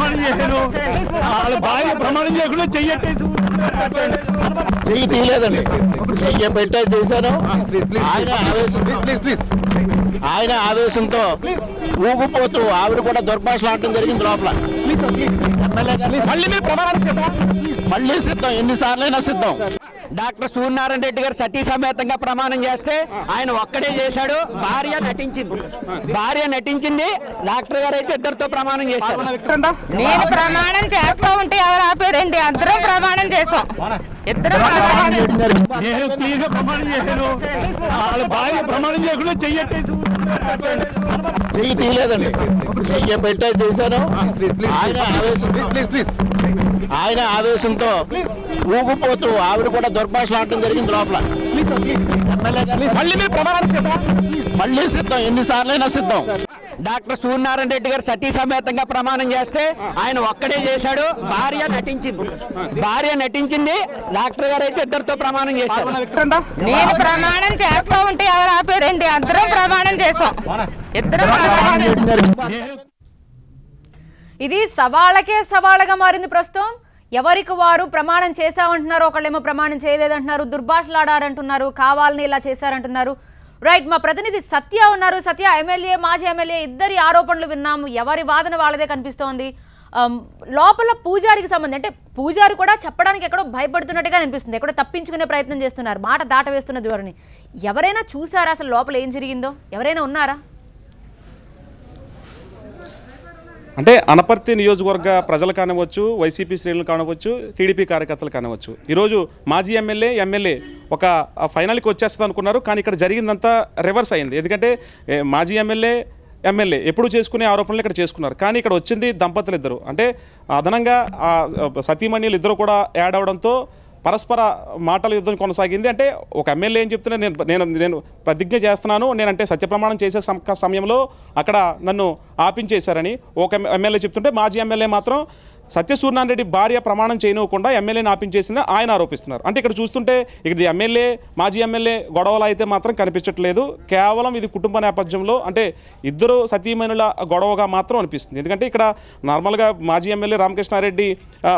ప్రమాణం చేశాను వాళ్ళ భార్య ప్రమాణం చేయకుండా చెయ్యట్టేసి చెయ్యి తీయలేదండి చెయ్యి పెట్టే చేశాను ఆయన ఆవేశం ప్లీజ్ ప్లీజ్ ఆయన ఆవేశంతో ఊగిపోతూ ఆవిడ కూడా దుర్భాషలు ఆడటం జరిగింది లోపల ఎమ్మెల్యే గారిని మళ్ళీ మీరు ప్రమాణం చేద్దాం మళ్ళీ సిద్ధం ఎన్నిసార్లైనా సిద్ధం డాక్టర్ సూర్యనారాయణ రెడ్డి గారు సతీ సమేతంగా ప్రమాణం చేస్తే ఆయన ఒక్కడే చేశాడు భార్య నటించింది భార్య నటించింది డాక్టర్ గారు అయితే ఇద్దరితో ప్రమాణం చేశారు నేను ప్రమాణం చేస్తా ఉంటే ఎవరు ఆపారండి అందరం ప్రమాణం చేసాం ఇద్దరం ప్రమాణం చేసాం. నేను తీరుగా ప్రమాణం చేశాను వాళ్ళ భార్య ప్రమాణం చేయకుండా చెయ్యట్టేసి చెయ్యి తీయలేదండి చెయ్యి పెట్టే చేశాను ఆయన ఆవేశం ప్లీజ్ ప్లీజ్ ఆయన ఆవేశంతో ఊగిపోతూ ఆవిడ కూడా దుర్భాషలు ఆడటం జరిగింది లోపల ఎమ్మెల్యే గారిని మళ్ళీ మీరు ప్రమాణం చేద్దాం మళ్ళీ సిద్ధం ఎన్నిసార్లైనా సిద్ధం డాక్టర్ సూర్యనారాయణ రెడ్డి గారు సతీ సమేతంగా ప్రమాణం చేస్తే ఆయన ఒక్కడే చేశాడు భార్య నటించింది భార్య నటించింది డాక్టర్ గారు అయితే ఇద్దరితో ప్రమాణం చేశారు నేను ప్రమాణం చేస్తా ఉంటే ఎవరు ఆపారండి అందరం ప్రమాణం చేసాం ఇద్దరం ప్రమాణం చేసాం. ఇది సవాళ్ళకే సవాళ్ళగా మారింది ప్రస్తుతం ఎవరికి వారు ప్రమాణం చేశామంటున్నారు ఒకళ్ళేమో ప్రమాణం చేయలేదంటున్నారు దుర్భాషలాడారంటున్నారు కావాలని ఇలా చేశారంటున్నారు రైట్ మా ప్రతినిధి సత్య ఉన్నారు సత్య ఎమ్మెల్యే మాజీ ఎమ్మెల్యే ఇద్దరి ఆరోపణలు విన్నాము ఎవరి వాదన వాళ్ళదే కనిపిస్తోంది అమ్, లోపల పూజారికి సంబంధించి అంటే పూజారి కూడా చెప్పడానికి ఎక్కడో భయపడుతున్నట్టుగా అనిపిస్తుంది ఎక్కడో తప్పించుకునే ప్రయత్నం చేస్తున్నారు మాట దాట వేస్తున్న ధోరణి ఎవరైనా చూసారా అసలు లోపల ఏం జరిగిందో ఎవరైనా ఉన్నారా అంటే అనపర్తి నియోజకవర్గ ప్రజలు కానివచ్చు వైసీపీ శ్రేణులు కానివచ్చు టీడీపీ కార్యకర్తలు కానివచ్చు ఈరోజు మాజీ ఎమ్మెల్యే ఎమ్మెల్యే ఒక ఆ, ఫైనల్కి వచ్చేస్తుంది అనుకున్నారు కానీ ఇక్కడ జరిగిందంతా రివర్స్ అయింది ఎందుకంటే ఏ, మాజీ ఎమ్మెల్యే ఎమ్మెల్యే ఎప్పుడు చేసుకునే ఆరోపణలు ఇక్కడ చేసుకున్నారు కానీ ఇక్కడ వచ్చింది దంపతులు ఇద్దరు అంటే అదనంగా ఆ సతీమణిలు ఇద్దరు కూడా యాడ్ అవడంతో పరస్పర మాటల యుద్ధం కొనసాగింది అంటే ఒక ఎమ్మెల్యే ఏం చెప్తున్నా నేను నేను నేను ప్రతిజ్ఞ చేస్తున్నాను నేనంటే సత్యప్రమాణం చేసే సమ- సమయంలో అక్కడ నన్ను ఆపించేశారని ఒక ఎమ్- ఎమ్మెల్యే చెప్తుంటే మాజీ ఎమ్మెల్యే మాత్రం సత్యసూర్యనారాయణ రెడ్డి భార్య ప్రమాణం చేయనివ్వకుండా ఎమ్మెల్యేని ఆపించేసిన ఆయన ఆరోపిస్తున్నారు అంటే ఇక్కడ చూస్తుంటే ఇక్కడ ఎమ్మెల్యే మాజీ ఎమ్మెల్యే గొడవలు అయితే మాత్రం కనిపించట్లేదు కేవలం ఇది కుటుంబ నేపథ్యంలో అంటే ఇద్దరు సతీమణుల గొడవగా మాత్రం అనిపిస్తుంది ఎందుకంటే ఇక్కడ నార్మల్గా మాజీ ఎమ్మెల్యే రామకృష్ణారెడ్డి ఆ,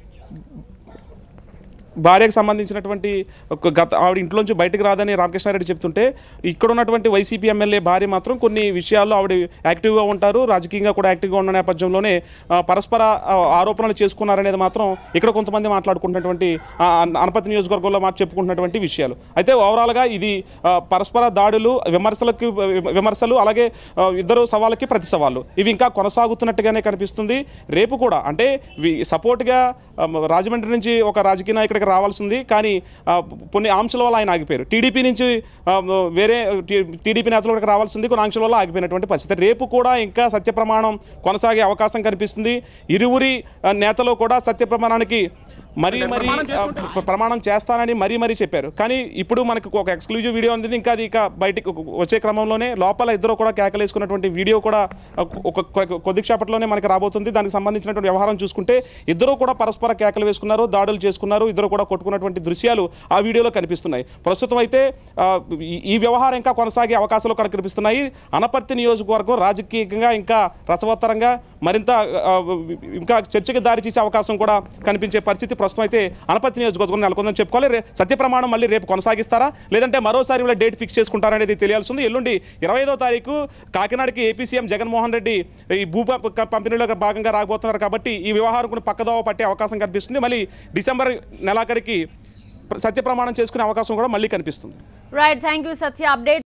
భార్యకు సంబంధించినటువంటి ఒక గత ఆవిడ ఇంట్లోంచి బయటకు రాదని రామకృష్ణారెడ్డి చెప్తుంటే ఇక్కడ ఉన్నటువంటి వైసీపీ ఎమ్మెల్యే భార్య మాత్రం కొన్ని విషయాల్లో ఆవిడ యాక్టివ్గా ఉంటారు రాజకీయంగా కూడా యాక్టివ్గా ఉన్న నేపథ్యంలోనే ఆ, పరస్పర ఆ, ఆరోపణలు చేసుకున్నారనేది మాత్రం ఇక్కడ కొంతమంది మాట్లాడుకుంటున్నటువంటి ఆ, అన- అనపతి నియోజకవర్గంలో మాట చెప్పుకుంటున్నటువంటి విషయాలు అయితే ఓవరాల్గా ఇది ఆ, పరస్పర దాడులు విమర్శలకు విమర్శలు అలాగే ఆ, ఇద్దరు సవాళ్ళకి ప్రతి సవాళ్ళు ఇవి ఇంకా కొనసాగుతున్నట్టుగానే కనిపిస్తుంది రేపు కూడా అంటే వి- సపోర్ట్గా ఆ, రాజమండ్రి నుంచి ఒక రాజకీయ నాయకుడికి రావాల్సింది కానీ ఆ, కొన్ని ఆంక్షల వల్ల ఆయన ఆగిపోయారు టీడీపీ నుంచి ఆ, వేరే టీ- టీడీపీ నేతలు కూడా రావాల్సింది కొన్ని ఆంక్షల వల్ల ఆగిపోయినటువంటి పరిస్థితి రేపు కూడా ఇంకా సత్య ప్రమాణం కొనసాగే అవకాశం కనిపిస్తుంది ఇరువురి ఆ, నేతలు కూడా సత్య ప్రమాణానికి మరీ మరీ ఆ, ప్ర- ప్రమాణం చేస్తానని మరీ మరీ చెప్పారు కానీ ఇప్పుడు మనకు ఒక ఎక్స్క్లూజివ్ వీడియో అందింది ఇంకా అది ఇక బయటికి వచ్చే క్రమంలోనే లోపల ఇద్దరు కూడా కేకలేసుకున్నటువంటి వీడియో కూడా ఒక కొ- కొద్దిసేపట్లోనే మనకి రాబోతుంది దానికి సంబంధించినటువంటి వ్యవహారం చూసుకుంటే ఇద్దరు కూడా పరస్పర కేకలు వేసుకున్నారు దాడులు చేసుకున్నారు ఇద్దరు కూడా కొట్టుకున్నటువంటి దృశ్యాలు ఆ వీడియోలో కనిపిస్తున్నాయి ప్రస్తుతం అయితే ఆ, ఈ- ఈ వ్యవహారం ఇంకా కొనసాగే అవకాశాలు కనుక కనిపిస్తున్నాయి అనపర్తి నియోజకవర్గం రాజకీయంగా ఇంకా రసవత్తరంగా మరింత ఆ, ఇంకా చర్చకి దారి తీసే అవకాశం కూడా కనిపించే పరిస్థితి ప్రస్తుతం అయితే అనపర్తి నియోజకవర్గం నెలకొందని చెప్పుకోవాలి రే- సత్య ప్రమాణం మళ్ళీ రేపు కొనసాగిస్తారా లేదంటే మరోసారి వీళ్ళ డేట్ ఫిక్స్ చేసుకుంటారనేది తెలియాల్సి ఉంది ఎల్లుండి ఇరవై ఐదో తారీఖు కాకినాడకి ఏపీ సీఎం జగన్మోహన్ రెడ్డి ఈ భూ ప- ప- పంపిణీలో భాగంగా రాబోతున్నారు కాబట్టి ఈ వ్యవహారం కూడా పక్కదోవ పట్టే అవకాశం కనిపిస్తుంది మళ్ళీ డిసెంబర్ నెలాఖరికి సత్య ప్రమాణం చేసుకునే అవకాశం కూడా మళ్ళీ కనిపిస్తుంది right thank you Satya update